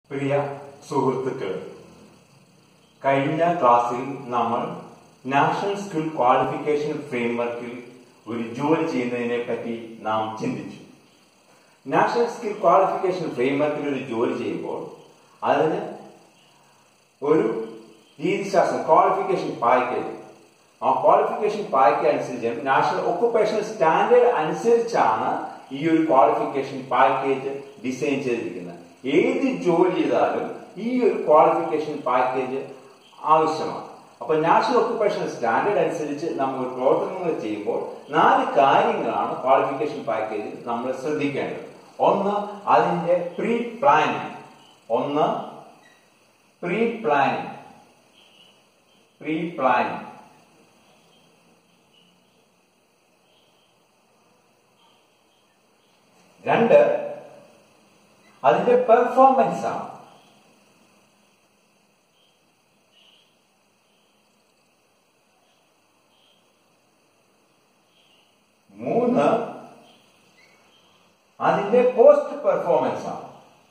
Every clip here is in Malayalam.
പ്രിയ സുഹൃത്തുക്കൾ കഴിഞ്ഞ ക്ലാസ്സിൽ നമ്മൾ നാഷണൽ സ്കിൽ ക്വാളിഫിക്കേഷൻ ഫ്രെയിംവർക്കിൽ ഒരു ജോലി ചെയ്യുന്നതിനെ പറ്റി നാം ചിന്തിച്ചു നാഷണൽ സ്കിൽ ക്വാളിഫിക്കേഷൻ ഫ്രെയിംവർക്കിൽ ഒരു ജോലി ചെയ്യുമ്പോൾ അതിന് ഒരു രീതിശാസ്ത്രം ക്വാളിഫിക്കേഷൻ പാക്കേജ് ആ ക്വാളിഫിക്കേഷൻ പാക്കേജ് അനുസരിച്ച് നാഷണൽ ഒക്കുപേഷണൽ സ്റ്റാൻഡേർഡ് അനുസരിച്ചാണ് ഈ ഒരു ക്വാളിഫിക്കേഷൻ പാക്കേജ് ഡിസൈൻ ചെയ്തിരിക്കുന്നത് ഏത് ജോലി ചെയ്താലും ഈ ഒരു ക്വാളിഫിക്കേഷൻ പാക്കേജ് ആവശ്യമാണ് അപ്പൊ നാഷണൽ ഒക്കുപേഷണൽ സ്റ്റാൻഡേർഡ് അനുസരിച്ച് നമ്മൾ പ്രവർത്തനങ്ങൾ ചെയ്യുമ്പോൾ നാല് കാര്യങ്ങളാണ് ക്വാളിഫിക്കേഷൻ പാക്കേജിൽ നമ്മൾ ശ്രദ്ധിക്കേണ്ടത് ഒന്ന് അതിന്റെ പ്രീ പ്ലാനിങ് ഒന്ന് പ്രീ പ്ലാനിങ് പ്രീ പ്ലാനിങ് രണ്ട് അതിന്റെ പെർഫോമൻസ് ആണ് മൂന്ന് അതിന്റെ പോസ്റ്റ് പെർഫോമൻസ് ആണ്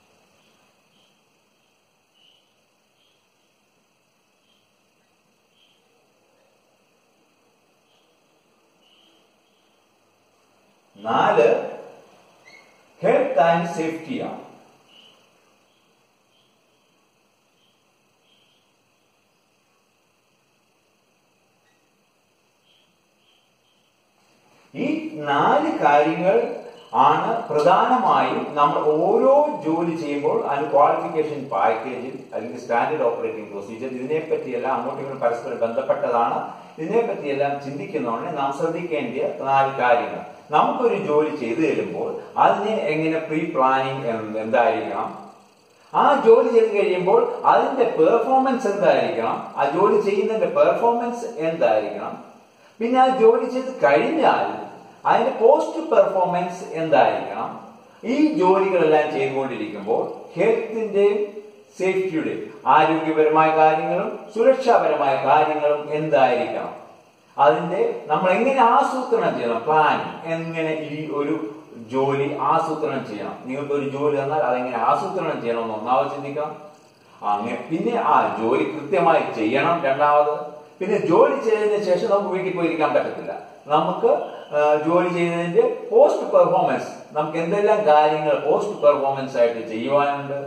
നാല് ഹെൽത്ത് ആൻഡ് സേഫ്റ്റിയാണ് ഈ നാല് കാര്യങ്ങൾ ആണ് പ്രധാനമായും നമ്മൾ ഓരോ ജോലി ചെയ്യുമ്പോൾ അതിന് ക്വാളിഫിക്കേഷൻ പാക്കേജിൽ അല്ലെങ്കിൽ സ്റ്റാൻഡേർഡ് ഓപ്പറേറ്റിംഗ് പ്രൊസീജിയർ ഇതിനെപ്പറ്റിയെല്ലാം അങ്ങോട്ടും ഇങ്ങോട്ടും പരസ്പരം ബന്ധപ്പെട്ടതാണ് ഇതിനെപ്പറ്റിയെല്ലാം ചിന്തിക്കുന്നതുകൊണ്ട് നാം ശ്രദ്ധിക്കേണ്ട നാല് കാര്യങ്ങൾ നമുക്കൊരു ജോലി ചെയ്തു തരുമ്പോൾ അതിന് എങ്ങനെ പ്രീ പ്ലാനിങ് എന്തായിരിക്കണം ആ ജോലി ചെയ്ത് കഴിയുമ്പോൾ അതിന്റെ പെർഫോമൻസ് എന്തായിരിക്കണം ആ ജോലി ചെയ്യുന്നതിന്റെ പെർഫോമൻസ് എന്തായിരിക്കണം പിന്നെ ആ ജോലി ചെയ്ത് കഴിഞ്ഞാൽ അതിന്റെ പോസ്റ്റ് പെർഫോമൻസ് എന്തായിരിക്കണം ഈ ജോലികളെല്ലാം ചെയ്തുകൊണ്ടിരിക്കുമ്പോൾ ഹെൽത്തിന്റെയും സേഫ്റ്റിയുടെയും ആരോഗ്യപരമായ കാര്യങ്ങളും സുരക്ഷാപരമായ കാര്യങ്ങളും എന്തായിരിക്കണം അതിന്റെ നമ്മൾ എങ്ങനെ ആസൂത്രണം ചെയ്യണം പ്ലാൻ എങ്ങനെ ഈ ഒരു ജോലി ആസൂത്രണം ചെയ്യണം നിങ്ങൾക്ക് ഒരു ജോലി തന്നാൽ അതെങ്ങനെ ആസൂത്രണം ചെയ്യണമെന്ന് ഒന്നാമത് ചിന്തിക്കണം അങ്ങനെ പിന്നെ ആ ജോലി കൃത്യമായി ചെയ്യണം രണ്ടാമത് പിന്നെ ജോലി ചെയ്തതിന് ശേഷം നമുക്ക് വീട്ടിൽ പോയിരിക്കാൻ പറ്റത്തില്ല നമുക്ക് ജോലി ചെയ്തതിന്റെ പോസ്റ്റ് പെർഫോമൻസ് നമുക്ക് എന്തെല്ലാം കാര്യങ്ങൾ പോസ്റ്റ് പെർഫോമൻസ് ആയിട്ട് ചെയ്യുവാനുണ്ട്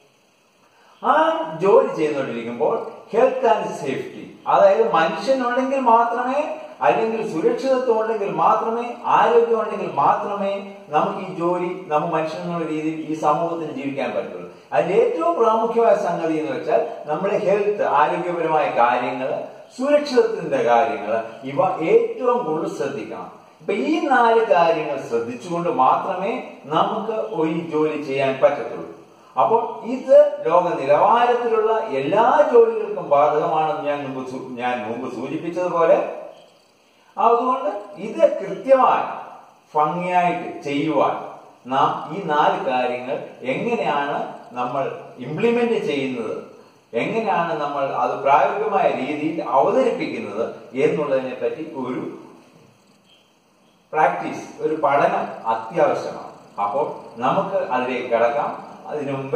ആ ജോലി ചെയ്തുകൊണ്ടിരിക്കുമ്പോൾ ഹെൽത്ത് ആൻഡ് സേഫ്റ്റി അതായത് മനുഷ്യനുണ്ടെങ്കിൽ മാത്രമേ അല്ലെങ്കിൽ സുരക്ഷിതത്വം ഉണ്ടെങ്കിൽ മാത്രമേ ആരോഗ്യം ഉണ്ടെങ്കിൽ മാത്രമേ നമുക്ക് ഈ ജോലി നമ്മൾ മനുഷ്യൻ എന്നുള്ള രീതിയിൽ ഈ സമൂഹത്തിന് ജീവിക്കാൻ പറ്റുള്ളൂ അതിൽ ഏറ്റവും പ്രാമുഖ്യമായ സംഗതി എന്ന് വെച്ചാൽ നമ്മുടെ ഹെൽത്ത് ആരോഗ്യപരമായ കാര്യങ്ങൾ സുരക്ഷിതത്വത്തിന്റെ കാര്യങ്ങൾ ഇവ ഏറ്റവും കൂടുതൽ ശ്രദ്ധിക്കണം ഇപ്പൊ ഈ നാല് കാര്യങ്ങൾ ശ്രദ്ധിച്ചുകൊണ്ട് മാത്രമേ നമുക്ക് ഒരു ജോലി ചെയ്യാൻ പറ്റത്തുള്ളൂ അപ്പോൾ ഇത് ലോക നിലവാരത്തിലുള്ള എല്ലാ ജോലികൾക്കും ബാധകമാണെന്ന് ഞാൻ മുമ്പ് ഞാൻ മുമ്പ് സൂചിപ്പിച്ചതുപോലെ അതുകൊണ്ട് ഇത് കൃത്യമായി ഭംഗിയായിട്ട് ചെയ്യുവാൻ നാം ഈ നാല് കാര്യങ്ങൾ എങ്ങനെയാണ് നമ്മൾ ഇംപ്ലിമെന്റ് ചെയ്യുന്നത് എങ്ങനെയാണ് നമ്മൾ അത് പ്രായോഗികമായ രീതിയിൽ അവതരിപ്പിക്കുന്നത് എന്നുള്ളതിനെ പറ്റി ഒരു പ്രാക്ടീസ് ഒരു പഠനം അത്യാവശ്യമാണ് അപ്പോൾ നമുക്ക് അതിലേക്ക് കിടക്കാം അതിനു മുമ്പ്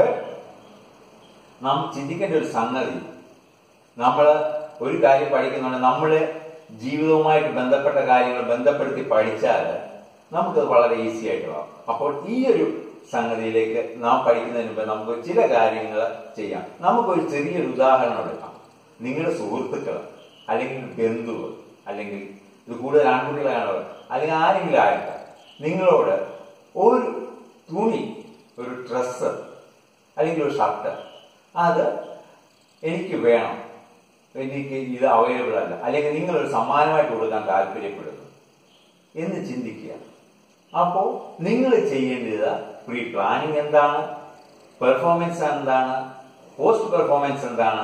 നാം ചിന്തിക്കേണ്ട ഒരു സംഗതി നമ്മൾ ഒരു കാര്യം പഠിക്കുന്നുണ്ട് നമ്മള് ജീവിതവുമായിട്ട് ബന്ധപ്പെട്ട കാര്യങ്ങൾ ബന്ധപ്പെടുത്തി പഠിച്ചാൽ നമുക്കത് വളരെ ഈസി ആയിട്ട് ആവും അപ്പോൾ ഈ ഒരു സംഗതിയിലേക്ക് നാം പഠിക്കുന്നതിന് മുമ്പ് നമുക്ക് ചില കാര്യങ്ങൾ ചെയ്യാം നമുക്കൊരു ചെറിയൊരു ഉദാഹരണം എടുക്കാം നിങ്ങളുടെ സുഹൃത്തുക്കൾ അല്ലെങ്കിൽ ബന്ധുവ് അല്ലെങ്കിൽ ഇത് കൂടുതൽ ആൺകുട്ടികളാണോ അല്ലെങ്കിൽ ആരെങ്കിലും ആയിട്ട് നിങ്ങളോട് ഒരു തുണി ഒരു ഡ്രസ്സ് അല്ലെങ്കിൽ ഒരു ഷർട്ട് അത് എനിക്ക് വേണം എനിക്ക് ഇത് അവൈലബിൾ അല്ല അല്ലെങ്കിൽ നിങ്ങൾ ഒരു സമ്മാനമായിട്ട് കൊടുക്കാൻ താല്പര്യപ്പെടുന്നു എന്ന് ചിന്തിക്കുക അപ്പോൾ നിങ്ങൾ ചെയ്യേണ്ടത് പ്രീ പ്ലാനിങ് എന്താണ് പെർഫോമൻസ് എന്താണ് പോസ്റ്റ് പെർഫോമൻസ് എന്താണ്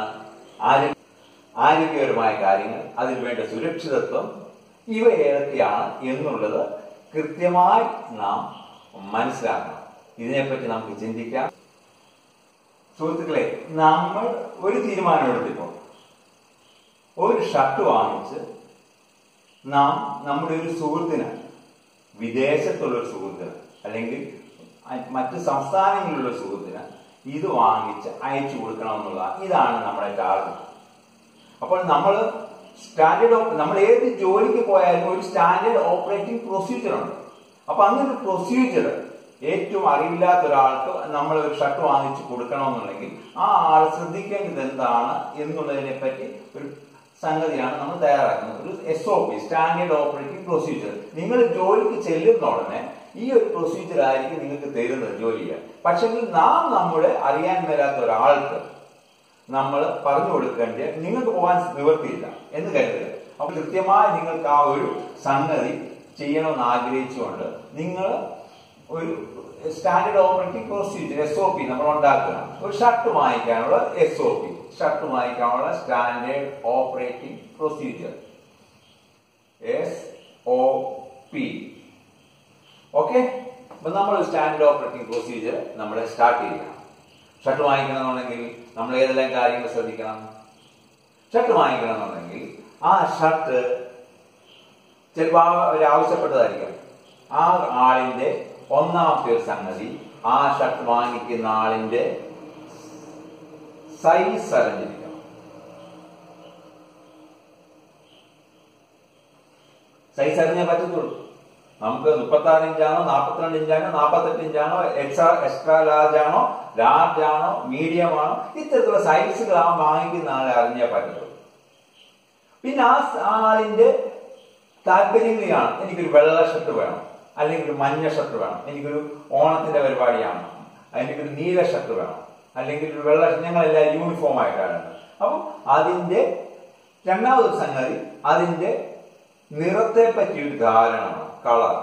ആരോഗ്യപരമായ കാര്യങ്ങൾ അതിൽ വേണ്ട സുരക്ഷിതത്വം ഇവ ഏതൊക്കെയാണ് എന്നുള്ളത് കൃത്യമായി നാം മനസ്സിലാക്കണം ഇതിനെപ്പറ്റി നമുക്ക് ചിന്തിക്കാം സുഹൃത്തുക്കളെ നമ്മൾ ഒരു തീരുമാനം എടുത്തിപ്പോൾ ഒരു ഷർട്ട് വാങ്ങിച്ച് നാം നമ്മുടെ ഒരു സുഹൃത്തിന് വിദേശത്തുള്ള ഒരു സുഹൃത്തിന് അല്ലെങ്കിൽ അ- മറ്റ് സംസ്ഥാനങ്ങളിലുള്ള സുഹൃത്തിന് ഇത് വാങ്ങിച്ച് അയച്ചു കൊടുക്കണം എന്നുള്ളതാണ് ഇതാണ് നമ്മുടെ ടാർഗറ്റ് അപ്പോൾ നമ്മൾ സ്റ്റാൻഡേർഡ് നമ്മൾ ഏത് ജോലിക്ക് പോയാലും ഒരു സ്റ്റാൻഡേർഡ് ഓപ്പറേറ്റിംഗ് പ്രൊസീജിയർ ഉണ്ട് അപ്പൊ അങ്ങനെ ഒരു പ്രൊസീജിയർ ഏറ്റവും അറിവില്ലാത്ത ഒരാൾക്ക് നമ്മൾ ഒരു ഷർട്ട് വാങ്ങിച്ചു കൊടുക്കണമെന്നുണ്ടെങ്കിൽ ആ ആൾ ശ്രദ്ധിക്കേണ്ടത് എന്താണ് എന്നുള്ളതിനെ പറ്റി ഒരു സംഗതിയാണ് നമ്മൾ തയ്യാറാക്കുന്നത് ഒരു S O P standard operating procedure നിങ്ങൾ ജോലിക്ക് ചെല്ലുന്ന ഉടനെ ഈ ഒരു പ്രൊസീജിയർ ആയിരിക്കും നിങ്ങൾക്ക് തരുന്നത് ജോലി ചെയ്യാൻ പക്ഷെങ്കിൽ നാം നമ്മുടെ അറിയാൻ മേലാത്ത ഒരാൾക്ക് നമ്മൾ പറഞ്ഞു കൊടുക്കേണ്ട നിങ്ങൾക്ക് പോകാൻ നിവൃത്തിയില്ല എന്ന് കരുതുക അപ്പൊ കൃത്യമായി നിങ്ങൾക്ക് ആ ഒരു സംഗതി ചെയ്യണമെന്ന് ആഗ്രഹിച്ചുകൊണ്ട് നിങ്ങൾ ഒരു standard operating procedure S O P നമ്മൾ ഉണ്ടാക്കണം ഒരു ഷർട്ട് വാങ്ങിക്കാനുള്ള എസ് ഒ പി ഷർട്ട് വാങ്ങിക്കാനുള്ള standard operating procedure S O P okay അപ്പൊ നമ്മൾ സ്റ്റാൻഡേർഡ് ഓപ്പറേറ്റിംഗ് പ്രൊസീജിയർ നമ്മൾ സ്റ്റാർട്ട് ചെയ്യണം ഷർട്ട് വാങ്ങിക്കണമെന്നുണ്ടെങ്കിൽ നമ്മൾ ഏതെല്ലാം കാര്യങ്ങൾ ശ്രദ്ധിക്കണം ഷർട്ട് വാങ്ങിക്കണമെന്നുണ്ടെങ്കിൽ ആ ഷർട്ട് ചിലപ്പോൾ അവർ ആവശ്യപ്പെട്ടതായിരിക്കാം ആ ആളിന്റെ ഒന്നാമത്തെ ഒരു സംഗതി ആ ഷർട്ട് വാങ്ങിക്കുന്ന ആളിന്റെ സൈസ് അറിഞ്ഞിരിക്കണം സൈസ് അറിഞ്ഞേ പറ്റത്തുള്ളൂ നമുക്ക് മുപ്പത്തി ആറ് ഇഞ്ചാണോ നാൽപ്പത്തിരണ്ട് ഇഞ്ചാണോ നാൽപ്പത്തെട്ട് ഇഞ്ചാണോ എക്സ്ട്രാ എക്സ്ട്രാ ലാർജ് ആണോ ലാർജ് ആണോ മീഡിയം ആണോ ഇത്തരത്തിലുള്ള സൈസുകൾ ആ വാങ്ങിക്കുന്ന ആളെ അറിഞ്ഞേ പറ്റത്തുള്ളൂ പിന്നെ ആ ആളിന്റെ താല്പര്യങ്ങളാണ് എനിക്കൊരു വെള്ള ഷർട്ട് വേണം അല്ലെങ്കിൽ ഒരു മഞ്ഞ ഷർട്ട് വേണം എനിക്കൊരു ഓണത്തിന്റെ പരിപാടിയാണ് എനിക്കൊരു നീല ഷർട്ട് വേണം അല്ലെങ്കിൽ ഒരു വെള്ള ഞങ്ങളെല്ലാം യൂണിഫോം ആയിട്ടാണ് അപ്പം അതിന്റെ രണ്ടാമതൊരു സംഗതി അതിന്റെ നിറത്തെ പറ്റി ഒരു ധാരണമാണ് കളർ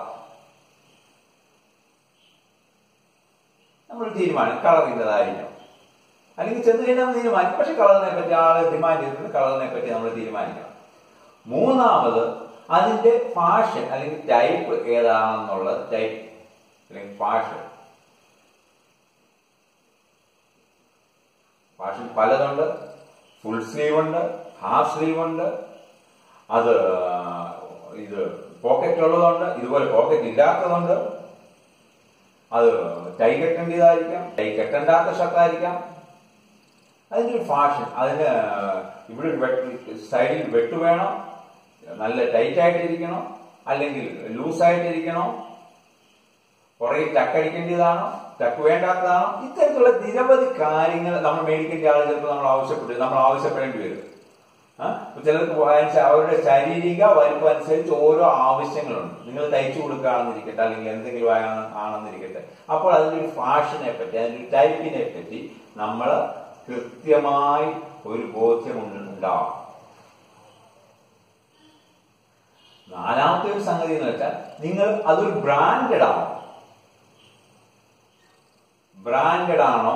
നമ്മൾ തീരുമാനം കളർ ഇന്നതായിരിക്കണം അല്ലെങ്കിൽ ചെന്ന് കഴിഞ്ഞാൽ തീരുമാനിക്കും പക്ഷെ കളറിനെ പറ്റി ആള് ഡിമാൻഡ് ചെയ്തിട്ടുണ്ട് കളറിനെ പറ്റി നമ്മൾ തീരുമാനിക്കണം മൂന്നാമത് അതിന്റെ ഫാഷൻ അല്ലെങ്കിൽ ടൈപ്പ് ഏതാണെന്നുള്ള ടൈപ്പ് അല്ലെങ്കിൽ ഫാഷൻ ഫാഷൻ പലതുണ്ട് ഫുൾ സ്ലീവ് ഉണ്ട് ഹാഫ് സ്ലീവ് ഉണ്ട് അത് ഇത് പോക്കറ്റ് ഉള്ളതുണ്ട് ഇതുപോലെ പോക്കറ്റ് ഇല്ലാത്തതുണ്ട് അത് ടൈ കെട്ടേണ്ടതായിരിക്കാം ടൈ കെട്ടണ്ടാത്ത ഷർട്ടായിരിക്കാം അതിന്റെ ഒരു ഫാഷൻ അതിന് ഇവിടെ സൈഡിൽ വെട്ട് വേണം നല്ല ടൈറ്റ് ആയിട്ടിരിക്കണോ അല്ലെങ്കിൽ ലൂസായിട്ടിരിക്കണോ പുറകിൽ ടക്കടിക്കേണ്ടതാണോ ടക്ക് വേണ്ടാത്തതാണോ ഇത്തരത്തിലുള്ള നിരവധി കാര്യങ്ങൾ നമ്മൾ മേടിക്കേണ്ട ആൾ ചിലപ്പോൾ നമ്മൾ ആവശ്യപ്പെട്ടു നമ്മൾ ആവശ്യപ്പെടേണ്ടി വരും ചിലർക്ക് വാങ്ങിച്ച അവരുടെ ശാരീരിക വലിപ്പം അനുസരിച്ച് ഓരോ ആവശ്യങ്ങളുണ്ട് നിങ്ങൾ തയ്ച്ചു കൊടുക്കുകയാണെന്നിരിക്കട്ടെ അല്ലെങ്കിൽ എന്തെങ്കിലും ആണെന്നിരിക്കട്ടെ അപ്പോൾ അതിന്റെ ഒരു ഫാഷനെ പറ്റി അതിന്റെ ഒരു ടൈപ്പിനെ പറ്റി നമ്മൾ കൃത്യമായി ഒരു ബോധ്യമുണ്ടാവും നാലാമത്തെ ഒരു സംഗതി എന്ന് വെച്ചാൽ നിങ്ങൾ അതൊരു ബ്രാൻഡഡ് ആണോ ബ്രാൻഡഡ് ആണോ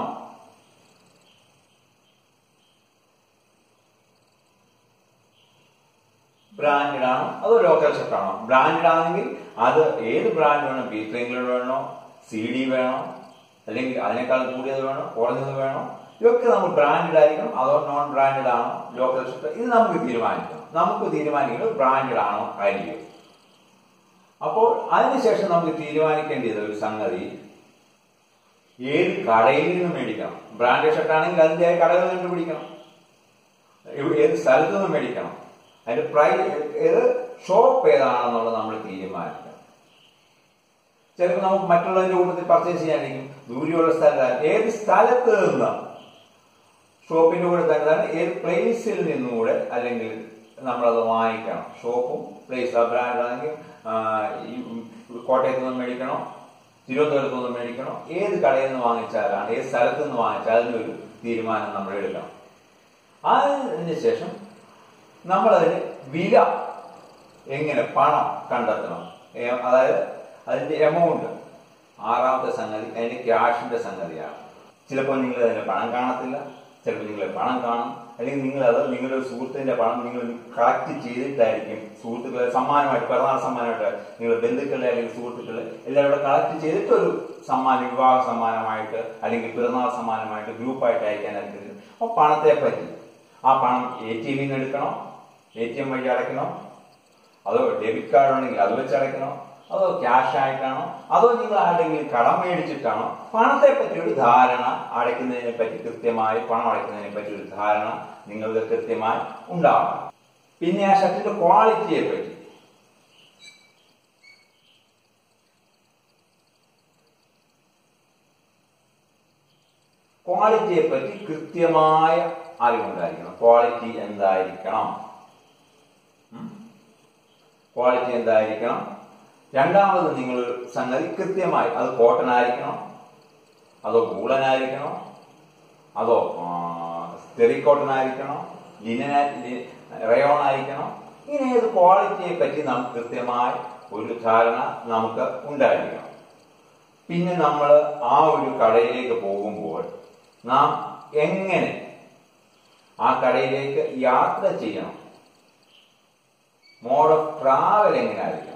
ബ്രാൻഡഡ് ആണോ അതോ ലോക്കൽ ഷർട്ട് ആണോ ബ്രാൻഡഡ് ആണെങ്കിൽ അത് ഏത് ബ്രാൻഡ് വേണം ബീറ്റർ ഇംഗ്ലണ്ട് വേണോ സി ഡി വേണോ അല്ലെങ്കിൽ അതിനേക്കാൾ കൂടിയത് വേണോ കുറഞ്ഞത് വേണോ ഇതൊക്കെ നമ്മൾ ബ്രാൻഡഡ് ആയിരിക്കണം അതോ നോൺ ബ്രാൻഡഡ് ആണോ ലോക്കൽ ഷർട്ട് ഇത് നമുക്ക് തീരുമാനിക്കണം നമുക്ക് തീരുമാനിക്കുന്നത് ബ്രാൻഡഡ് ആണോ ആയിരിക്കും അപ്പോൾ അതിനുശേഷം നമുക്ക് തീരുമാനിക്കേണ്ടത് ഒരു സംഗതി ഏത് കടയിൽ നിന്ന് മേടിക്കണം ബ്രാൻഡഡ് ഷർട്ട് ആണെങ്കിൽ അതിന്റെ കടകൾ കണ്ടുപിടിക്കണം ഏത് സ്ഥലത്ത് നിന്ന് മേടിക്കണം അതിന്റെ പ്രൈസ് ഏത് ഷോപ്പ് ഏതാണെന്നുള്ളത് നമ്മൾ തീരുമാനിക്കണം ചിലപ്പോൾ നമുക്ക് മറ്റുള്ളതിന്റെ കൂട്ടത്തിൽ പർച്ചേസ് ചെയ്യാനായിരിക്കും ദൂരെയുള്ള സ്ഥലം ഏത് സ്ഥലത്ത് നിന്ന് ഷോപ്പിന്റെ കൂടെ തന്നെ ഏത് പ്ലേസിൽ നിന്നുകൂടെ അല്ലെങ്കിൽ നമ്മളത് വാങ്ങിക്കണം ഷോപ്പും പ്ലേസ് ആ ബ്രാൻഡ് ആണെങ്കിൽ ഈ കോട്ടയത്ത് നിന്ന് മേടിക്കണോ തിരുവനന്തപുരത്ത് നിന്ന് മേടിക്കണോ ഏത് കടയിൽ നിന്ന് വാങ്ങിച്ചാലാണ് ഏത് സ്ഥലത്ത് നിന്ന് വാങ്ങിച്ചാൽ അതിനൊരു തീരുമാനം നമ്മൾ എടുക്കണം അതിന് ശേഷം നമ്മളതിന് വില എങ്ങനെ പണം കണ്ടെത്തണം അതായത് അതിന്റെ എമൗണ്ട് ആറാമത്തെ സംഗതി അതിന്റെ ക്യാഷിന്റെ സംഗതിയാണ് ചിലപ്പോൾ നിങ്ങൾ അതിന്റെ പണം കാണത്തില്ല ചിലപ്പോൾ നിങ്ങൾ പണം കാണും അല്ലെങ്കിൽ നിങ്ങൾ അത് നിങ്ങളുടെ സുഹൃത്തിന്റെ പണം നിങ്ങൾ കളക്ട് ചെയ്തിട്ടായിരിക്കും സുഹൃത്തുക്കളെ സമ്മാനമായിട്ട് പിറന്നാൾ സമ്മാനമായിട്ട് നിങ്ങളുടെ ബന്ധുക്കളെ അല്ലെങ്കിൽ സുഹൃത്തുക്കളെ എല്ലാവരും കളക്ട് ചെയ്തിട്ട് ഒരു സമ്മാനം വിവാഹ സമ്മാനമായിട്ട് അല്ലെങ്കിൽ പിറന്നാൾ സമ്മാനമായിട്ട് ഗ്രൂപ്പായിട്ട് അയക്കാനായിട്ട് അപ്പോൾ പണത്തെ പറ്റി ആ പണം എ ടി എമ്മിൽ നിന്ന് എടുക്കണോ എ ടി എം വഴി അടയ്ക്കണോ അതോ ഡെബിറ്റ് കാർഡ് ഉണ്ടെങ്കിൽ അത് വെച്ച് അടയ്ക്കണോ അതോ ക്യാഷ് ആയിട്ടാണോ അതോ നിങ്ങൾ ആരുടെങ്കിലും കടം മേടിച്ചിട്ടാണോ പണത്തെ പറ്റി ഒരു ധാരണ അടയ്ക്കുന്നതിനെ പറ്റി കൃത്യമായി പണം അടയ്ക്കുന്നതിനെ പറ്റി ഒരു ധാരണ നിങ്ങൾക്ക് കൃത്യമായി ഉണ്ടാവണം പിന്നെ ആ ഷർട്ടിന്റെ ക്വാളിറ്റിയെ പറ്റി ക്വാളിറ്റിയെ പറ്റി കൃത്യമായ അറിവുണ്ടായിരിക്കണം ക്വാളിറ്റി എന്തായിരിക്കണം ക്വാളിറ്റി എന്തായിരിക്കണം രണ്ടാമത് നിങ്ങൾ സംഗതി കൃത്യമായി അത് കോട്ടൺ ആയിരിക്കണം അതോ വൂളനായിരിക്കണോ അതോ ടെറിക്കോട്ടൺ ആയിരിക്കണോ ലിനൻ റയോൺ ആയിരിക്കണം ഇങ്ങനെ ഏത് ക്വാളിറ്റിയെ പറ്റി നമുക്ക് കൃത്യമായി ഒരു ധാരണ നമുക്ക് ഉണ്ടായിരിക്കണം പിന്നെ നമ്മൾ ആ ഒരു കടയിലേക്ക് പോകുമ്പോൾ നാം എങ്ങനെ ആ കടയിലേക്ക് യാത്ര ചെയ്യണം മോഡ് ഓഫ് ട്രാവൽ എങ്ങനെ ആയിരിക്കണം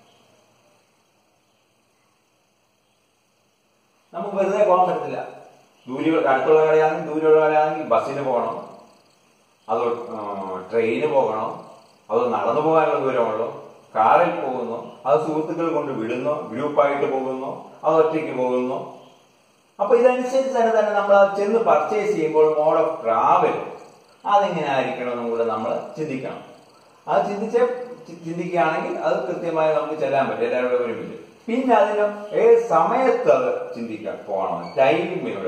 നമുക്ക് വെറുതെ പോകാൻ പറ്റില്ല ദൂരെ അടുത്തുള്ള കടയാണെങ്കിൽ ദൂരെയുള്ള കടയാണെങ്കിൽ ബസ്സിന് പോകണം അതോ ട്രെയിന് പോകണം അതോ നടന്നു പോകാനുള്ള ദൂരമുള്ളൂ കാറിൽ പോകുന്നു അത് സുഹൃത്തുക്കൾ കൊണ്ട് വിടുന്നു ഗ്രൂപ്പായിട്ട് പോകുന്നു അത് ഒറ്റയ്ക്ക് പോകുന്നു അപ്പൊ ഇതനുസരിച്ച് തന്നെ തന്നെ നമ്മൾ അത് ചെന്ന് പർച്ചേസ് ചെയ്യുമ്പോൾ മോഡ് ഓഫ് ട്രാവൽ അതെങ്ങനെ ആയിരിക്കണം എന്നും കൂടെ നമ്മൾ ചിന്തിക്കണം അത് ചിന്തിച്ച് ചിന്തിക്കുകയാണെങ്കിൽ അത് കൃത്യമായി നമുക്ക് ചെല്ലാൻ പറ്റും എല്ലാവരുടെ ഒരുമിച്ച് പിന്നെ അതിന് ഏത് സമയത്ത് അത് ചിന്തിക്കാൻ പോകണം ടൈമിനോട്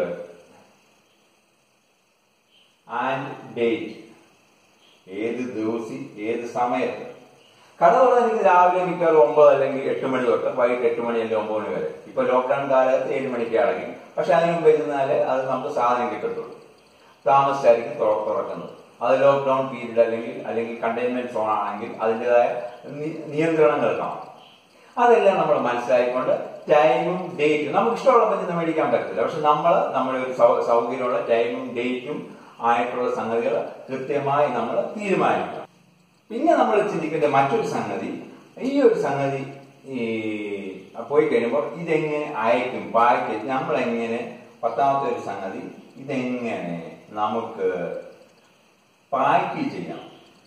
ആൻഡ് ഡേറ്റ് ഏത് ദിവസം ഏത് സമയത്ത് കട തുറന്നെങ്കിൽ രാവിലെ മിക്കവാറും ഒമ്പത് അല്ലെങ്കിൽ എട്ട് മണി തൊട്ട് വൈകിട്ട് എട്ട് മണി അല്ലെങ്കിൽ ഒമ്പത് മണി വരെ ഇപ്പൊ ലോക്ക്ഡൌൺ കാലത്ത് ഏഴ് മണിക്ക് അടങ്ങി പക്ഷെ അതിന് മുമ്പ് ഇരുന്നാലേ അത് നമുക്ക് സാധനം കിട്ടത്തുള്ളൂ താമസിച്ചായിരിക്കും തുറക്കുന്നത് അത് ലോക്ക്ഡൌൺ പീരീഡ് അല്ലെങ്കിൽ അല്ലെങ്കിൽ കണ്ടെയ്ൻമെന്റ് സോൺ ആണെങ്കിൽ അതിൻ്റെതായ നിയന്ത്രണങ്ങൾ കാണും അതെല്ലാം നമ്മൾ മനസ്സിലാക്കിക്കൊണ്ട് ടൈമും ഡേറ്റും നമുക്ക് ഇഷ്ടമുള്ളപ്പോൾ നിന്ന് മേടിക്കാൻ പറ്റില്ല പക്ഷെ നമ്മൾ നമ്മുടെ ഒരു സൗകര്യമുള്ള ടൈമും ഡേറ്റും ആയിട്ടുള്ള സംഗതികൾ കൃത്യമായി നമ്മൾ തീരുമാനിക്കണം പിന്നെ നമ്മൾ ചിന്തിക്കേണ്ട മറ്റൊരു സംഗതി ഈ ഒരു സംഗതി ഈ പോയി കഴിയുമ്പോൾ ഇതെങ്ങനെ അയക്കും പായ്ക്ക് നമ്മൾ എങ്ങനെ പത്താമത്തെ ഒരു സംഗതി ഇതെങ്ങനെ നമുക്ക് പാക്ക് ചെയ്യാം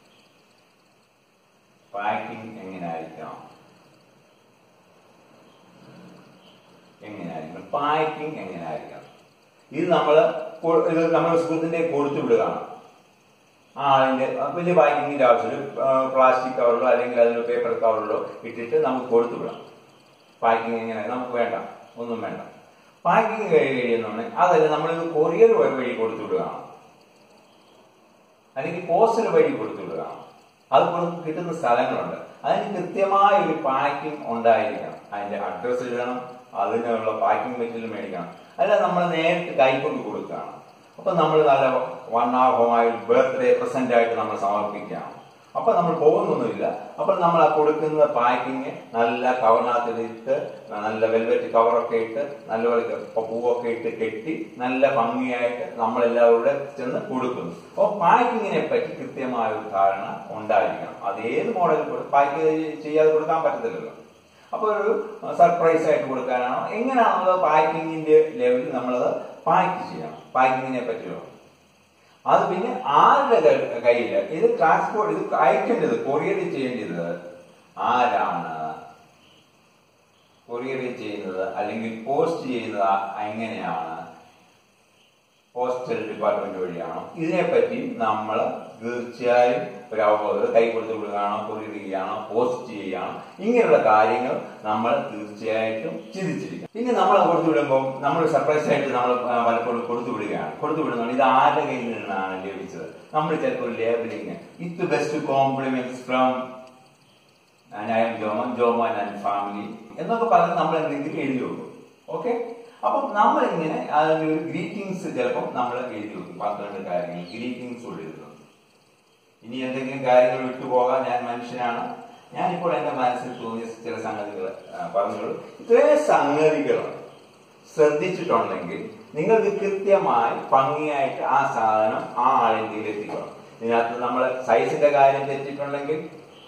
പാക്കിംഗ് എങ്ങനെ ആയിരിക്കണം എങ്ങനെയായിരിക്കണം പാക്കിംഗ് എങ്ങനെയായിരിക്കണം ഇത് നമ്മൾ ഇത് നമ്മൾ സുഹൃത്തിന്റെ കൊടുത്തു വിടുകയാണ് ആ അതിന്റെ വലിയ പാക്കിങ്ങിന്റെ ആവശ്യം പ്ലാസ്റ്റിക് കവറിലോ അല്ലെങ്കിൽ അതിന് പേപ്പർ കവറിലോ ഇട്ടിട്ട് നമുക്ക് കൊടുത്തു വിടാം പാക്കിംഗ് എങ്ങനെ നമുക്ക് വേണ്ട ഒന്നും വേണ്ട പാക്കിംഗ് കഴി കഴിയുന്നുണ്ടെങ്കിൽ അതല്ല നമ്മളിത് കൊറിയർ വഴി കൊടുത്തു വിടുകയാണ് അല്ലെങ്കിൽ പോസ്റ്റൽ വഴി കൊടുത്തു വിടുകയാണ് അത് കിട്ടുന്ന സ്ഥലങ്ങളുണ്ട് അതിന് കൃത്യമായ ഒരു പാക്കിംഗ് ഉണ്ടായിരിക്കണം അതിന്റെ അഡ്രസ്സ് എഴുതണം അതിനുള്ള പാക്കിംഗ് മെറ്റീരിയൽ മേടിക്കണം അല്ല നമ്മൾ നേരിട്ട് കൈക്കൊണ്ട് കൊടുക്കുകയാണ് അപ്പൊ നമ്മൾ നല്ല വർണ്ണാഭമായ ബർത്ത്ഡേ പ്രസന്റ് ആയിട്ട് നമ്മൾ സമർപ്പിക്കുകയാണ് അപ്പൊ നമ്മൾ പോകുന്നൊന്നുമില്ല അപ്പോൾ നമ്മൾ ആ കൊടുക്കുന്ന പാക്കിങ് നല്ല കവറിനകത്തിട്ട് നല്ല വെൽവെറ്റ് കവറൊക്കെ ഇട്ട് നല്ലപോലെ പൂവൊക്കെ ഇട്ട് കെട്ടി നല്ല ഭംഗിയായിട്ട് നമ്മളെല്ലാവരുടെ ചെന്ന് കൊടുക്കുന്നു അപ്പോൾ പാക്കിങ്ങിനെ പറ്റി കൃത്യമായ ഒരു ധാരണ ഉണ്ടായിരിക്കണം അത് ഏത് മോഡലിൽ പാക്ക് ചെയ്യാതെ കൊടുക്കാൻ പറ്റത്തില്ലല്ലോ അപ്പൊ ഒരു സർപ്രൈസ് ആയിട്ട് കൊടുക്കാനാണോ എങ്ങനെയാണോ പാക്കിങ്ങിന്റെ ലെവലിൽ നമ്മളത് പാക്ക് ചെയ്യണം പാക്കിങ്ങിനെ പറ്റിയോ അത് പിന്നെ ആരുടെ കയ്യിൽ ഇത് ട്രാൻസ്പോർട്ട് ഇത് അയക്കേണ്ടത് കൊറിയർ ചെയ്യേണ്ടത് ആരാണ് കൊറിയർ ചെയ്യുന്നത് അല്ലെങ്കിൽ പോസ്റ്റ് ചെയ്യുന്നത് എങ്ങനെയാണ് പോസ്റ്റൽ ഡിപ്പാർട്ട്മെന്റ് വഴിയാണോ ഇതിനെപ്പറ്റി നമ്മൾ തീർച്ചയായും ഒരു അവബോധം കൈ കൊടുത്ത് വിടുകയാണോ കൊറിയർ ചെയ്യുകയാണോ പോസ്റ്റ് ചെയ്യുകയാണോ ഇങ്ങനെയുള്ള കാര്യങ്ങൾ നമ്മൾ തീർച്ചയായിട്ടും ചിന്തിച്ചിരിക്കണം പിന്നെ നമ്മൾ കൊടുത്തു വിടുമ്പോൾ നമ്മൾ സർപ്രൈസ് ആയിട്ട് നമ്മൾ പലപ്പോഴും കൊടുത്തു വിടുകയാണ് കൊടുത്തു വിടുന്നുണ്ട് ഇത് ആരുടെ കയ്യിൽ നിന്നാണ് ലഭിച്ചത് നമ്മൾ ചിലപ്പോൾ labeling it best compliments from I M Joman Joman and family എന്നൊക്കെ പറഞ്ഞ് നമ്മൾ എന്തെങ്കിലും എഴുതി വെക്കും ഓക്കെ അപ്പം നമ്മൾ ഇങ്ങനെ അതിന്റെ ഒരു ഗ്രീറ്റിംഗ്സ് ചിലപ്പം നമ്മൾ എഴുതി വെക്കും പന്ത്രണ്ട് കാര്യങ്ങൾ ഗ്രീറ്റിംഗ്സ് എഴുതുന്നു ഇനി എന്തെങ്കിലും കാര്യങ്ങൾ വിട്ടുപോകാൻ ഞാൻ മനുഷ്യനാണ് ഞാനിപ്പോൾ എന്റെ മനസ്സിൽ തോന്നിയ ചില സംഗതികൾ പറഞ്ഞോളൂ ഇത്രയും സംഗതികൾ ശ്രദ്ധിച്ചിട്ടുണ്ടെങ്കിൽ നിങ്ങൾക്ക് കൃത്യമായി ഭംഗിയായിട്ട് ആ സാധനം ആ ആളിന്റെ എത്തിക്കണം ഇതിനകത്ത് നമ്മൾ സൈസിന്റെ കാര്യം തെറ്റിട്ടുണ്ടെങ്കിൽ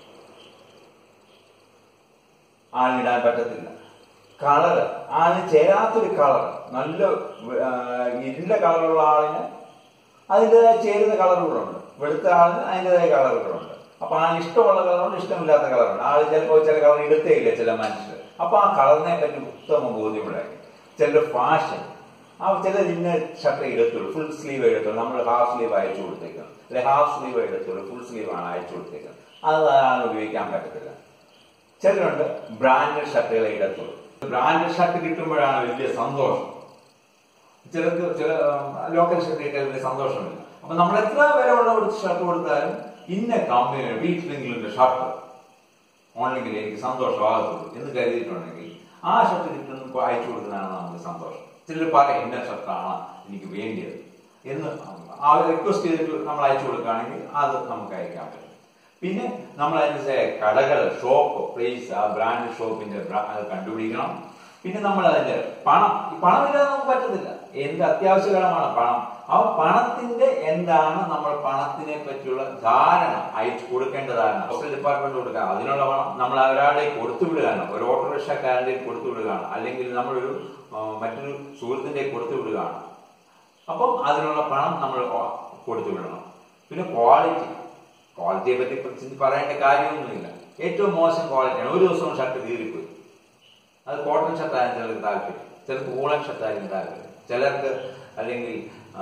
ആളിനിടാൻ പറ്റത്തില്ല കളറ് ആളിന് ചേരാത്തൊരു കളർ നല്ല ഇരുണ്ട കളറുള്ള ആളിന് അതിൻ്റെതായ ചേരുന്ന കളറുകളുണ്ട് വെളുത്ത ആളിന് അതിൻ്റെതായ കളറുകളുണ്ട് അപ്പൊ ആളിന് ഇഷ്ടമുള്ള കളറുണ്ട് ഇഷ്ടമില്ലാത്ത കളറുണ്ട് ആൾ ചിലപ്പോൾ ചില കളർ എടുത്തേ ഇല്ല ചില മനുഷ്യർ അപ്പൊ ആ കളറിനെ പറ്റി ഉത്തമ ബോധ്യമുണ്ടായി ചിലർ ഫാഷൻ ആ ചിലർ ഇന്ന ഷർട്ട് എടുത്തുള്ളൂ ഫുൾ സ്ലീവ് എടുത്തുള്ളൂ നമ്മൾ ഹാഫ് സ്ലീവ് അയച്ചു കൊടുത്തേക്കാം അല്ലെ ഹാഫ് സ്ലീവ് എടുത്തുള്ളൂ ഫുൾ സ്ലീവ് ആണ് അയച്ചു കൊടുത്തേക്കാം അത് അതാണ് ഉപയോഗിക്കാൻ പറ്റത്തില്ല ചിലരുണ്ട് ബ്രാൻഡഡ് ഷർട്ടുകളെ ഇടത്തുള്ളൂ ബ്രാൻഡഡ് ഷർട്ട് കിട്ടുമ്പോഴാണ് വലിയ സന്തോഷം ചിലർക്ക് ചില ലോക്കൽ ഷർട്ട് കിട്ടിയാൽ വലിയ സന്തോഷമില്ല അപ്പൊ നമ്മൾ എത്ര വില ഉള്ള ഒരു ഷർട്ട് കൊടുത്താലും ഇന്ന കമ്പനി വീട്ടിലെങ്കിലും ഷർട്ട് ഓൺലൈനിൽ എനിക്ക് സന്തോഷമാകത്തുള്ളൂ എന്ന് കരുതിയിട്ടുണ്ടെങ്കിൽ ആ ഷർട്ട് കിട്ടുന്ന അയച്ചു കൊടുക്കുന്നതാണ് നമുക്ക് സന്തോഷം ചിലർ പറയും ഇന്ന ഷർട്ടാണ് എനിക്ക് വേണ്ടിയത് എന്ന് ആ റിക്വസ്റ്റ് ചെയ്തിട്ട് നമ്മൾ അയച്ചു കൊടുക്കുകയാണെങ്കിൽ അത് നമുക്ക് അയക്കാൻ പറ്റും പിന്നെ നമ്മൾ അതിന്റെ കടകൾ ഷോപ്പ് പ്ലേസ് ആ ബ്രാൻഡ് ഷോപ്പിന്റെ അത് കണ്ടുപിടിക്കണം പിന്നെ നമ്മൾ അതിന്റെ പണം ഈ പണമില്ലാതെ നമുക്ക് പറ്റത്തില്ല എന്ത് അത്യാവശ്യകരമാണ് പണം ആ പണത്തിന്റെ എന്താണ് നമ്മൾ പണത്തിനെ പറ്റിയുള്ള ധാരണ അയച്ചു കൊടുക്കേണ്ട ധാരണ പോസ്റ്റൽ ഡിപ്പാർട്ട്മെന്റ് കൊടുക്കുക അതിനുള്ള പണം നമ്മൾ ഒരാളെ കൊടുത്തു വിടുകയാണ് ഒരു ഓട്ടോറിക്ഷക്കാരൻ്റെ കൊടുത്തു വിടുകയാണ് അല്ലെങ്കിൽ നമ്മളൊരു മറ്റൊരു സുഹൃത്തിന്റെ കൊടുത്തു വിടുകയാണ് അപ്പം അതിനുള്ള പണം നമ്മൾ കൊടുത്തു വിടണം പിന്നെ ക്വാളിറ്റി ക്വാളിറ്റിയെ പറ്റി പറയേണ്ട കാര്യമൊന്നുമില്ല ഏറ്റവും മോശം ക്വാളിറ്റിയാണ് ഒരു ദിവസം ഷർട്ട് കീറിപ്പോയി അത് കോട്ടൺ ഷർട്ടായിരുന്നു ചിലർക്ക് താല്പര്യം ചിലർക്ക് വൂളൻ ഷർട്ടായിരിക്കും താല്പര്യം ചിലർക്ക് അല്ലെങ്കിൽ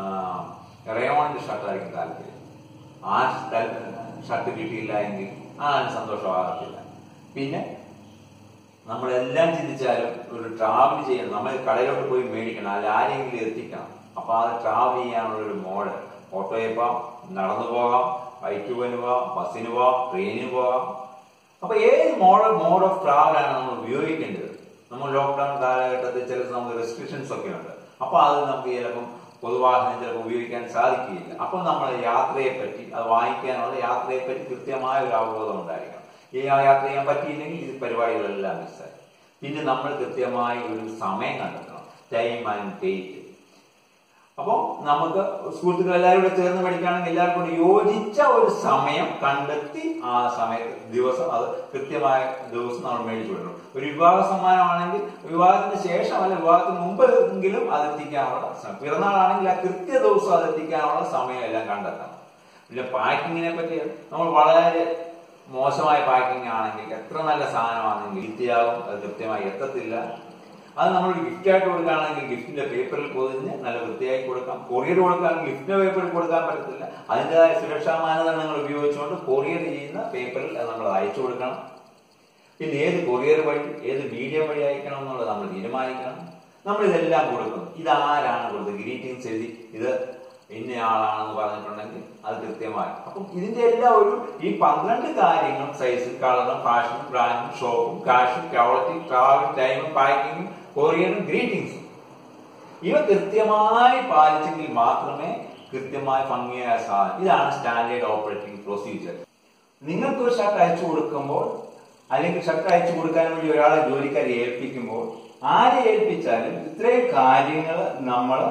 റയോണിന്റെ ഷർട്ടായിരിക്കും താല്പര്യം ആ ഷർട്ട് കിട്ടിയില്ല എങ്കിൽ ആ സന്തോഷമാകത്തില്ല പിന്നെ നമ്മളെല്ലാം ചിന്തിച്ചാലും ഒരു ട്രാവൽ ചെയ്യണം നമ്മൾ കടയിലോട്ട് പോയി മേടിക്കണം അല്ല ആരെങ്കിലും എത്തിക്കണം അപ്പൊ അത് ട്രാവൽ ചെയ്യാനുള്ള ഒരു മോഡ് ഓട്ടോയിൽ പോവാം നടന്നു പോകാം ബൈക്ക് പോയിന് പോവാം ബസ്സിന് പോവാം ട്രെയിനിന് പോവാം അപ്പൊ ഏത് മോഡ് മോഡ് ഓഫ് ട്രാവലാണ് നമ്മൾ ഉപയോഗിക്കേണ്ടത് നമ്മൾ ലോക്ക്ഡൌൺ കാലഘട്ടത്തിൽ ചില നമുക്ക് റെസ്ട്രിക്ഷൻസ് ഒക്കെ ഉണ്ട് അപ്പൊ അത് നമുക്ക് ചിലപ്പം പൊതുവാഹനം ചിലപ്പോൾ ഉപയോഗിക്കാൻ സാധിക്കുകയില്ല അപ്പൊ നമ്മൾ യാത്രയെ പറ്റി അത് വാങ്ങിക്കാനുള്ള യാത്രയെ പറ്റി കൃത്യമായ ഒരു അവബോധം ഉണ്ടായിരിക്കണം ഈ യാത്ര ചെയ്യാൻ പറ്റിയില്ലെങ്കിൽ ഇത് പരിപാടികളെല്ലാം മിസ്സായി പിന്നെ നമ്മൾ കൃത്യമായി ഒരു സമയം കണ്ടെത്തണം ടൈം ആൻഡ് ഡേറ്റ് അപ്പോൾ നമുക്ക് സുഹൃത്തുക്കൾ എല്ലാവരും കൂടെ ചേർന്ന് പഠിക്കുകയാണെങ്കിൽ എല്ലാവർക്കും കൂടി യോജിച്ച ഒരു സമയം കണ്ടെത്തി ആ സമയത്ത് ദിവസം അത് കൃത്യമായ ദിവസം നമ്മൾ മേടിച്ചു വിടണം ഒരു വിവാഹ സമ്മാനമാണെങ്കിൽ വിവാഹത്തിന് ശേഷം അല്ല വിവാഹത്തിന് മുമ്പ് എങ്കിലും അത് എത്തിക്കാനുള്ള പിറന്നാളാണെങ്കിൽ ആ കൃത്യ ദിവസം അത് എത്തിക്കാനുള്ള സമയം എല്ലാം കണ്ടെത്തണം പിന്നെ പാക്കിങ്ങിനെ പറ്റി നമ്മൾ വളരെ മോശമായ പാക്കിംഗ് ആണെങ്കിൽ എത്ര നല്ല സാധനമാണെങ്കിൽ ഇത്തിയാകും അത് കൃത്യമായി എത്തത്തില്ല അത് നമ്മൾ ഗിഫ്റ്റ് ആയിട്ട് കൊടുക്കുകയാണെങ്കിൽ ഗിഫ്റ്റിന്റെ പേപ്പറിൽ പൊതിഞ്ഞ് നല്ല വൃത്തിയായി കൊടുക്കാം കൊറിയർ കൊടുക്കുകയാണെങ്കിൽ ഗിഫ്റ്റിന്റെ പേപ്പറിൽ കൊടുക്കാൻ പറ്റത്തില്ല അതിൻ്റെതായ സുരക്ഷാ മാനദണ്ഡങ്ങൾ ഉപയോഗിച്ചുകൊണ്ട് കൊറിയർ ചെയ്യുന്ന പേപ്പറിൽ അത് നമ്മൾ അയച്ചു കൊടുക്കണം പിന്നെ ഏത് കൊറിയർ വഴി ഏത് മീഡിയം വഴി അയക്കണം എന്നുള്ളത് നമ്മൾ തീരുമാനിക്കണം നമ്മൾ ഇതെല്ലാം കൊടുക്കുന്നു ഇതാരാണ് കൊടുത്തത് ഗ്രീറ്റിംഗ്സ് എഴുതി ഇത് ഇന്നയാളാണെന്ന് പറഞ്ഞിട്ടുണ്ടെങ്കിൽ അത് കൃത്യമായി അപ്പം ഇതിന്റെ എല്ലാം ഒരു ഈ പന്ത്രണ്ട് കാര്യങ്ങൾ സൈസ് കളറും ഫാഷനും ബ്രാൻഡും ഷോപ്പും കാഷും ക്വാളിറ്റി ട്രാവൽ ടൈമും പാക്കിങ്ങും കൊറിയറും ഗ്രീറ്റിംഗ്സും ഇവ കൃത്യമായി പാലിച്ചെങ്കിൽ മാത്രമേ കൃത്യമായി ഭംഗിയായ സാധനം ഇതാണ് സ്റ്റാൻഡേർഡ് ഓപ്പറേറ്റിംഗ് പ്രൊസീജിയർ നിങ്ങൾക്ക് ഒരു ഷർട്ട് അയച്ചു കൊടുക്കുമ്പോൾ അല്ലെങ്കിൽ ഷർട്ട് അയച്ചു കൊടുക്കാൻ വേണ്ടി ഒരാളെ ജോലിക്കാരെ ഏൽപ്പിക്കുമ്പോൾ ആരെ ഏൽപ്പിച്ചാലും ഇത്രയും കാര്യങ്ങൾ നമ്മൾ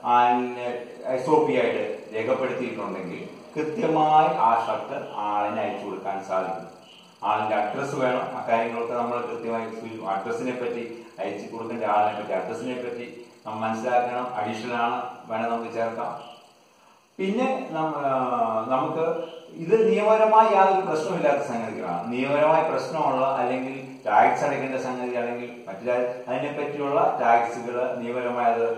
എസ് ഒ പി ആയിട്ട് രേഖപ്പെടുത്തിയിട്ടുണ്ടെങ്കിൽ കൃത്യമായി ആ ഷർട്ട് ആളിനെ അയച്ചു കൊടുക്കാൻ സാധിക്കും ആളിന്റെ അഡ്രസ്സ് വേണം ആ കാര്യങ്ങളൊക്കെ നമ്മൾ കൃത്യമായി അഡ്രസ്സിനെ പറ്റി അയച്ചു കൊടുക്കേണ്ട ആളിനെ പറ്റി അഡ്രസ്സിനെ പറ്റി നമ്മൾ മനസ്സിലാക്കണം അഡീഷണൽ ആണ് വേണം നമുക്ക് ചേർക്കാം പിന്നെ നമുക്ക് ഇത് നിയമപരമായി യാതൊരു പ്രശ്നമില്ലാത്ത സംഗതികളാണ് നിയമപരമായി പ്രശ്നമുള്ള അല്ലെങ്കിൽ ടാക്സ് അടയ്ക്കേണ്ട സംഗതി അല്ലെങ്കിൽ മറ്റു അതിനെ പറ്റിയുള്ള ടാക്സുകൾ നിയമപരമായ അത്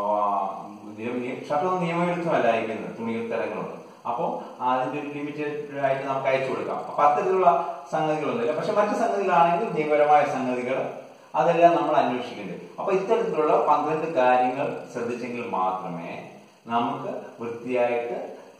ഷർട്ടൊന്നും നിയമവിരുദ്ധമല്ല അയക്കുന്നത് തുണികൾ തരങ്ങളുണ്ട് അപ്പം അതിന്റെ ഒരു ലിമിറ്റഡ് ആയിട്ട് നമുക്ക് അയച്ചു കൊടുക്കാം അപ്പൊ അത്തരത്തിലുള്ള സംഗതികളൊന്നുമില്ല പക്ഷെ മറ്റു സംഗതികളാണെങ്കിൽ നിയമപരമായ സംഗതികൾ അതെല്ലാം നമ്മൾ അന്വേഷിക്കേണ്ടത് അപ്പൊ ഇത്തരത്തിലുള്ള പന്ത്രണ്ട് കാര്യങ്ങൾ ശ്രദ്ധിച്ചെങ്കിൽ മാത്രമേ നമുക്ക് വൃത്തിയായിട്ട്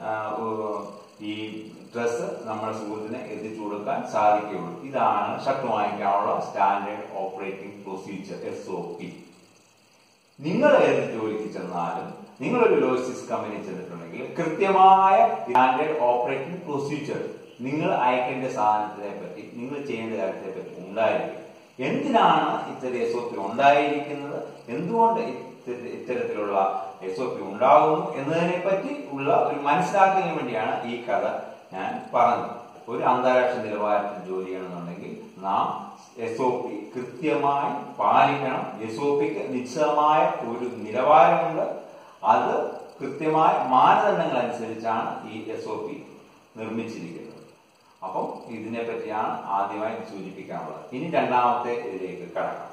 ഈ ഡ്രസ്സ് നമ്മുടെ സുഹൃത്തിനെ എത്തിച്ചു കൊടുക്കാൻ സാധിക്കുകയുള്ളൂ ഇതാണ് ഷർട്ട് വാങ്ങിക്കാനുള്ള standard operating procedure S O P നിങ്ങൾ ഏത് ജോലിക്ക് ചെന്നാലും നിങ്ങളൊരു ലോജിസ്റ്റിക്സ് കമ്പനി ചെന്നിട്ടുണ്ടെങ്കിൽ കൃത്യമായ സ്റ്റാൻഡേർഡ് ഓപ്പറേറ്റിംഗ് പ്രൊസീജിയർ നിങ്ങൾ അയക്കേണ്ട സാധനത്തിനെ പറ്റി നിങ്ങൾ ചെയ്യേണ്ട കാര്യത്തെ പറ്റി ഉണ്ടായിരിക്കും എന്തിനാണ് ഇത്തരം എസ് ഒ പി ഉണ്ടായിരിക്കുന്നത് എന്തുകൊണ്ട് ഇത്തരത്തിലുള്ള എസ് ഒ പി ഉണ്ടാകുന്നു എന്നതിനെ പറ്റി ഉള്ള ഒരു മനസ്സിലാക്കലിന് വേണ്ടിയാണ് ഈ കഥ ഞാൻ പറഞ്ഞത് ഒരു അന്താരാഷ്ട്ര നിലവാരത്തിൽ ജോലി ചെയ്യണമെന്നുണ്ടെങ്കിൽ നാം എസ് ഒ പി കൃത്യമായി പാലിക്കണം എസ് ഒ പിക്ക് നിശ്ചിതമായ ഒരു നിലവാരമുണ്ട് അത് കൃത്യമായ മാനദണ്ഡങ്ങൾ അനുസരിച്ചാണ് ഈ എസ് ഒ പി നിർമ്മിച്ചിരിക്കുന്നത് അപ്പം ഇതിനെ പറ്റിയാണ് ആദ്യമായി സൂചിപ്പിക്കാനുള്ളത് ഇനി രണ്ടാമത്തെ ഇതിലേക്ക് കടക്കാം